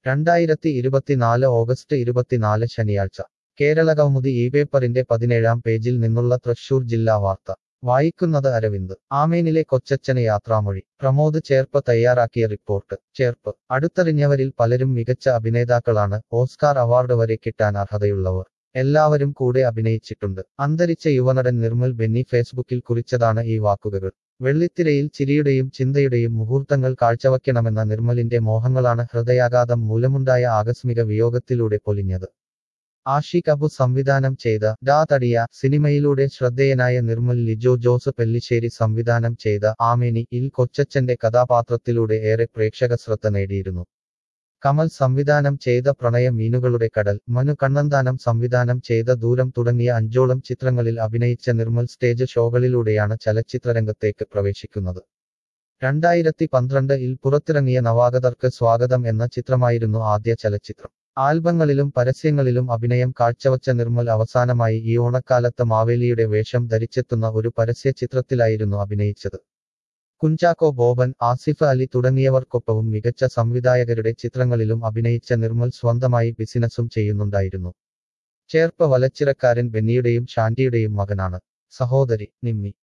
രണ്ടായിരത്തി ഇരുപത്തിനാല് ഓഗസ്റ്റ് ഇരുപത്തിനാല് ശനിയാഴ്ച കേരള കൗമുദി ഈ പേപ്പറിന്റെ പതിനേഴാം പേജിൽ നിന്നുള്ള തൃശൂർ ജില്ലാ വാർത്ത വായിക്കുന്നത് അരവിന്ദ് ആമേനിലെ കൊച്ചച്ഛന് യാത്രാമൊഴി പ്രമോദ് ചേർപ്പ് തയ്യാറാക്കിയ റിപ്പോർട്ട് ചേർപ്പ് അടുത്തറിഞ്ഞവരിൽ പലരും മികച്ച അഭിനേതാക്കളാണ് ഓസ്കാർ അവാർഡ് വരെ കിട്ടാൻ അർഹതയുള്ളവർ എല്ലാവരും കൂടെ അഭിനയിച്ചിട്ടുണ്ട് അന്തരിച്ച യുവനടൻ നിർമ്മൽ ബെന്നി ഫേസ്ബുക്കിൽ കുറിച്ചതാണ് ഈ വാക്കുകൾ വെള്ളിത്തിരയിൽ ചിരിയുടെയും ചിന്തയുടെയും മുഹൂർത്തങ്ങൾ കാഴ്ചവയ്ക്കണമെന്ന നിർമ്മലിന്റെ മോഹങ്ങളാണ് ഹൃദയാഘാതം മൂലമുണ്ടായ ആകസ്മിക വിയോഗത്തിലൂടെ പൊലിഞ്ഞത് ആഷിഖ് അബു സംവിധാനം ചെയ്ത ഡാ തടിയ സിനിമയിലൂടെ ശ്രദ്ധേയനായ നിർമ്മൽ ലിജോ ജോസ് പെല്ലിശ്ശേരി സംവിധാനം ചെയ്ത ആമേനി ഇൽ കൊച്ചച്ഛന്റെ കഥാപാത്രത്തിലൂടെ ഏറെ പ്രേക്ഷക ശ്രദ്ധ നേടിയിരുന്നു കമൽ സംവിധാനം ചെയ്ത പ്രണയ മീനുകളുടെ കടൽ മനു കണ്ണന്താനം സംവിധാനം ചെയ്ത ദൂരം തുടങ്ങിയ അഞ്ചോളം ചിത്രങ്ങളിൽ അഭിനയിച്ച നിർമ്മൽ സ്റ്റേജ് ഷോകളിലൂടെയാണ് ചലച്ചിത്രരംഗത്തേക്ക് പ്രവേശിക്കുന്നത് രണ്ടായിരത്തി പന്ത്രണ്ട് ഇൽ പുറത്തിറങ്ങിയ നവാഗതർക്ക് സ്വാഗതം എന്ന ചിത്രമായിരുന്നു ആദ്യ ചലച്ചിത്രം ആൽബങ്ങളിലും പരസ്യങ്ങളിലും അഭിനയം കാഴ്ചവച്ച നിർമ്മൽ അവസാനമായി ഈ ഓണക്കാലത്ത് മാവേലിയുടെ വേഷം ധരിച്ചെത്തുന്ന ഒരു പരസ്യ ചിത്രത്തിലായിരുന്നു അഭിനയിച്ചത് കുഞ്ചാക്കോ ബോബൻ ആസിഫ് അലി തുടങ്ങിയവർക്കൊപ്പവും മികച്ച സംവിധായകരുടെ ചിത്രങ്ങളിലും അഭിനയിച്ച നിർമ്മൽ സ്വന്തമായി ബിസിനസ്സും ചെയ്യുന്നുണ്ടായിരുന്നു ചേർപ്പ് വലച്ചിറക്കാരൻ ബെന്നിയുടെയും ഷാന്റിയുടെയും മകനാണ് സഹോദരി നിമ്മി